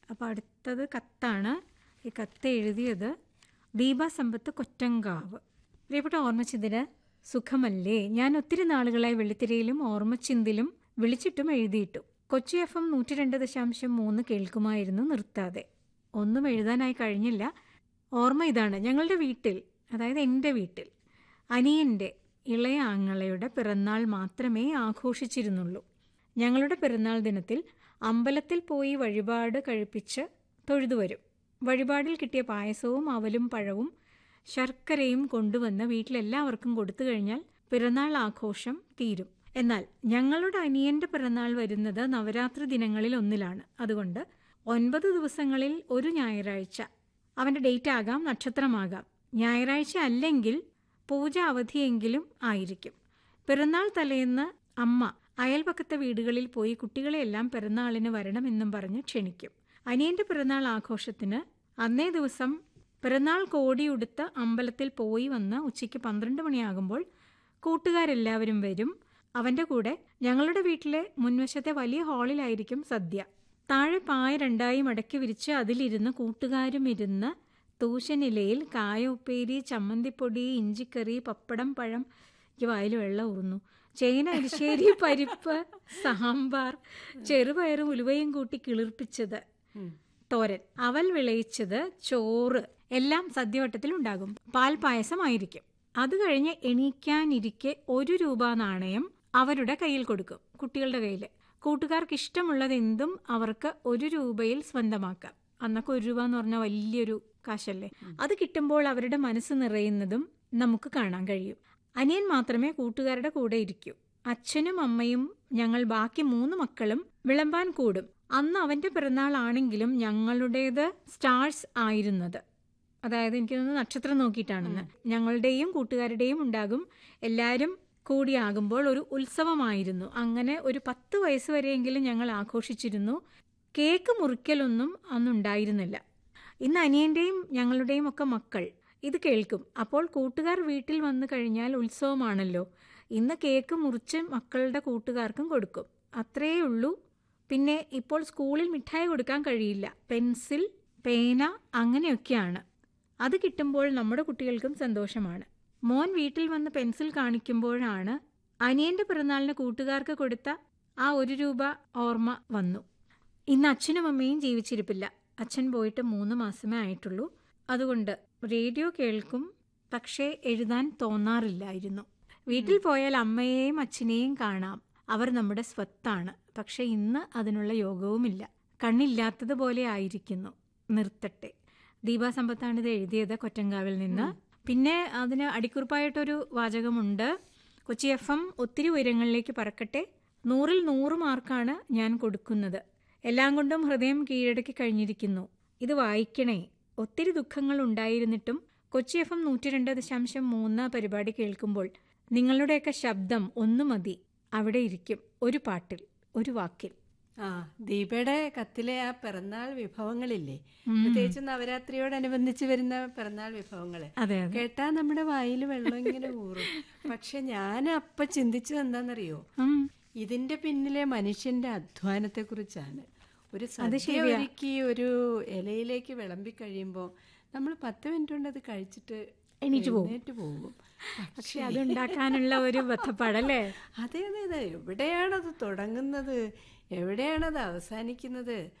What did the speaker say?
അപ്പോൾ അടുത്തത് കത്താണ് ഈ കത്ത് എഴുതിയത് ദീപ സമ്പത്ത് കൊറ്റങ്കാവ് പ്രിയപ്പെട്ട ഓർമ്മച്ചിന്തിന് സുഖമല്ലേ ഞാൻ ഒത്തിരി നാളുകളായി വെള്ളിത്തിരയിലും ഓർമ്മച്ചിന്തിലും വിളിച്ചിട്ടും എഴുതിയിട്ടു കൊച്ചി എഫ് എം നൂറ്റി രണ്ട് ദശാംശം മൂന്ന് കേൾക്കുമായിരുന്നു നിർത്താതെ ഒന്നും എഴുതാനായി കഴിഞ്ഞില്ല ഓർമ്മ ഇതാണ് ഞങ്ങളുടെ വീട്ടിൽ അതായത് എൻ്റെ വീട്ടിൽ അനിയൻ്റെ ഇളയ ആങ്ങളയുടെ പിറന്നാൾ മാത്രമേ ആഘോഷിച്ചിരുന്നുള്ളൂ ഞങ്ങളുടെ പിറന്നാൾ ദിനത്തിൽ അമ്പലത്തിൽ പോയി വഴിപാട് കഴിപ്പിച്ച് തൊഴുതുവരും വഴിപാടിൽ കിട്ടിയ പായസവും അവലും പഴവും ശർക്കരയും കൊണ്ടുവന്ന് വീട്ടിലെല്ലാവർക്കും കൊടുത്തു കഴിഞ്ഞാൽ പിറന്നാൾ ആഘോഷം തീരും എന്നാൽ ഞങ്ങളുടെ അനിയന്റെ പിറന്നാൾ വരുന്നത് നവരാത്രി ദിനങ്ങളിൽ ഒന്നിലാണ് അതുകൊണ്ട് ഒൻപത് ദിവസങ്ങളിൽ ഒരു ഞായറാഴ്ച അവന്റെ ഡേറ്റ് ആകാം നക്ഷത്രമാകാം ഞായറാഴ്ച അല്ലെങ്കിൽ പൂജ അവധിയെങ്കിലും ആയിരിക്കും പിറന്നാൾ തലേന്ന് അമ്മ അയൽപക്കത്തെ വീടുകളിൽ പോയി കുട്ടികളെയെല്ലാം പിറന്നാളിന് വരണമെന്നും പറഞ്ഞ് ക്ഷണിക്കും അനിയന്റെ പിറന്നാൾ ആഘോഷത്തിന് അന്നേ ദിവസം പിറന്നാൾ കോടിയുടുത്ത് അമ്പലത്തിൽ പോയി വന്ന് ഉച്ചയ്ക്ക് പന്ത്രണ്ട് മണിയാകുമ്പോൾ കൂട്ടുകാരെല്ലാവരും വരും അവന്റെ കൂടെ ഞങ്ങളുടെ വീട്ടിലെ മുൻവശത്തെ വലിയ ഹാളിലായിരിക്കും സദ്യ താഴെ പായ രണ്ടായി മടക്കി വിരിച്ച് അതിലിരുന്ന് കൂട്ടുകാരും ഇരുന്ന് തൂശനിലയിൽ കായ ഉപ്പേരി ചമ്മന്തിപ്പൊടി ഇഞ്ചിക്കറി പപ്പടം പഴം എനിക്ക് വായിൽ വെള്ളം ഊറുന്നു ചേന അരിശ്ശേരി പരിപ്പ് സാമ്പാർ ചെറുപയറും ഉലുവയും കൂട്ടി കിളിർപ്പിച്ചത് തോരൻ അവൽ വിളയിച്ചത് ചോറ് എല്ലാം സദ്യവട്ടത്തിൽ ഉണ്ടാകും പാൽ പായസമായിരിക്കും അത് കഴിഞ്ഞ് എണീക്കാനിരിക്കെ ഒരു രൂപ നാണയം അവരുടെ കയ്യിൽ കൊടുക്കും കുട്ടികളുടെ കയ്യിൽ കൂട്ടുകാർക്ക് ഇഷ്ടമുള്ളത് എന്തും അവർക്ക് ഒരു രൂപയിൽ സ്വന്തമാക്കാം അന്നൊക്കെ ഒരു രൂപ എന്ന് പറഞ്ഞാൽ വലിയൊരു കാശല്ലേ അത് കിട്ടുമ്പോൾ അവരുടെ മനസ്സ് നിറയുന്നതും നമുക്ക് കാണാൻ കഴിയും അനിയൻ മാത്രമേ കൂട്ടുകാരുടെ കൂടെ ഇരിക്കൂ അച്ഛനും അമ്മയും ഞങ്ങൾ ബാക്കി മൂന്ന് മക്കളും വിളമ്പാൻ കൂടും അന്ന് അവന്റെ പിറന്നാളാണെങ്കിലും ഞങ്ങളുടേത് സ്റ്റാർസ് ആയിരുന്നത് അതായത് എനിക്ക് തോന്നുന്നു നക്ഷത്രം നോക്കിയിട്ടാണെന്ന് ഞങ്ങളുടെയും കൂട്ടുകാരുടെയും ഉണ്ടാകും എല്ലാവരും കൂടിയാകുമ്പോൾ ഒരു ഉത്സവമായിരുന്നു അങ്ങനെ ഒരു പത്ത് വയസ്സ് വരെയെങ്കിലും ഞങ്ങൾ ആഘോഷിച്ചിരുന്നു കേക്ക് മുറിക്കലൊന്നും അന്നുണ്ടായിരുന്നില്ല ഇന്ന് അനിയന്റെയും ഞങ്ങളുടെയും ഒക്കെ മക്കൾ ഇത് കേൾക്കും അപ്പോൾ കൂട്ടുകാർ വീട്ടിൽ വന്നു കഴിഞ്ഞാൽ ഉത്സവമാണല്ലോ ഇന്ന് കേക്ക് മുറിച്ച് മക്കളുടെ കൂട്ടുകാർക്കും കൊടുക്കും അത്രയേ ഉള്ളൂ പിന്നെ ഇപ്പോൾ സ്കൂളിൽ മിഠായി കൊടുക്കാൻ കഴിയില്ല പെൻസിൽ പേന അങ്ങനെയൊക്കെയാണ് അത് കിട്ടുമ്പോൾ നമ്മുടെ കുട്ടികൾക്കും സന്തോഷമാണ് മോൻ വീട്ടിൽ വന്ന് പെൻസിൽ കാണിക്കുമ്പോഴാണ് അനിയന്റെ പിറന്നാളിന് കൂട്ടുകാർക്ക് കൊടുത്ത ആ ഒരു രൂപ ഓർമ്മ വന്നു ഇന്ന് അച്ഛനും അമ്മയും ജീവിച്ചിരിപ്പില്ല അച്ഛൻ പോയിട്ട് മൂന്ന് മാസമേ ആയിട്ടുള്ളൂ അതുകൊണ്ട് റേഡിയോ കേൾക്കും പക്ഷേ എഴുതാൻ തോന്നാറില്ലായിരുന്നു വീട്ടിൽ പോയാൽ അമ്മയെയും അച്ഛനെയും കാണാം അവർ നമ്മുടെ സ്വത്താണ് പക്ഷെ ഇന്ന് അതിനുള്ള യോഗവുമില്ല കണ്ണില്ലാത്തതുപോലെ ആയിരിക്കുന്നു നിർത്തട്ടെ ദീപാസമ്പത്താണ് ഇത് എഴുതിയത് കൊറ്റങ്കാവിൽ നിന്ന് പിന്നെ അതിന് അടിക്കുറിപ്പായിട്ടൊരു വാചകമുണ്ട് കൊച്ചി എഫ് എം ഒത്തിരി ഉയരങ്ങളിലേക്ക് പറക്കട്ടെ നൂറിൽ നൂറ് മാർക്കാണ് ഞാൻ കൊടുക്കുന്നത് എല്ലാം കൊണ്ടും ഹൃദയം കീഴടക്കി കഴിഞ്ഞിരിക്കുന്നു ഇത് വായിക്കണേ ഒത്തിരി ദുഃഖങ്ങൾ ഉണ്ടായിരുന്നിട്ടും കൊച്ചി എഫ് എം നൂറ്റി രണ്ട് ദശാംശം മൂന്ന് പരിപാടി കേൾക്കുമ്പോൾ നിങ്ങളുടെയൊക്കെ ശബ്ദം ഒന്നു മതി അവിടെ ഇരിക്കും ഒരു പാട്ടിൽ ഒരു വാക്കിൽ ആ ദീപയുടെ കത്തിലെ ആ പിറന്നാൾ വിഭവങ്ങളില്ലേ പ്രത്യേകിച്ച് നവരാത്രിയോടനുബന്ധിച്ച് വരുന്ന പിറന്നാൾ വിഭവങ്ങള് അതെ അതെ കേട്ടാ നമ്മുടെ വായിൽ വെള്ളം ഇങ്ങനെ ഊറും പക്ഷെ ഞാൻ അപ്പൊ ചിന്തിച്ചത് എന്താണെന്നറിയോ ഉം. ഇതിന്റെ പിന്നിലെ മനുഷ്യന്റെ അധ്വാനത്തെ കുറിച്ചാണ് ഒരു സദ്യ ഒരുക്കി ഒരു ഇലയിലേക്ക് വിളമ്പി കഴിയുമ്പോൾ നമ്മൾ പത്ത് മിനിറ്റ് കൊണ്ട് അത് കഴിച്ചിട്ട് എണീറ്റ് പോകും. എഴുന്നേറ്റ് പോകും പക്ഷെ അതുണ്ടാക്കാനുള്ള ഒരു ബന്ധപ്പാടല്ലേ അതെ അതെ അതെ എവിടെയാണത് തുടങ്ങുന്നത് എവിടെയാണത് അവസാനിക്കുന്നത്